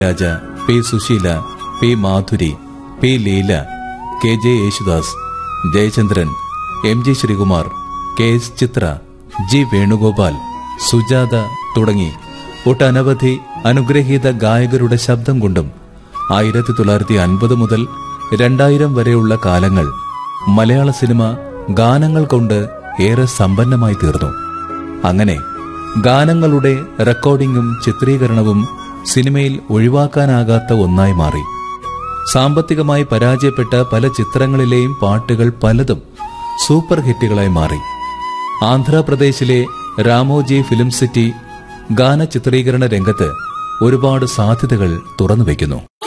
രാജ P Susheela P Madhuri P Leela K J Yesudas Jayachandran M G Sreekumar K S Chithra G Venugopal Sujatha തുടങ്ങി ഒട്ടനവധി അനുഗ്രഹീത ഗായകരുടെ ശബ്ദം കൊണ്ടും ആയിരത്തി തൊള്ളായിരത്തി അൻപത് മുതൽ രണ്ടായിരം വരെയുള്ള കാലങ്ങൾ മലയാള സിനിമ ഗാനങ്ങൾ കൊണ്ട് ഏറെ സമ്പന്നമായി തീർന്നു അങ്ങനെ ഗാനങ്ങളുടെ റെക്കോർഡിംഗും ചിത്രീകരണവും സിനിമയിൽ ഒഴിവാക്കാനാകാത്ത ഒന്നായി മാറി സാമ്പത്തികമായി പരാജയപ്പെട്ട പല ചിത്രങ്ങളിലെയും പാട്ടുകൾ പലതും സൂപ്പർ ഹിറ്റുകളായി മാറി ആന്ധ്രാപ്രദേശിലെ രാമോജി ഫിലിം സിറ്റി ഗാന ചിത്രീകരണ രംഗത്ത് ഒരുപാട് സാധ്യതകൾ തുറന്നുവെക്കുന്നു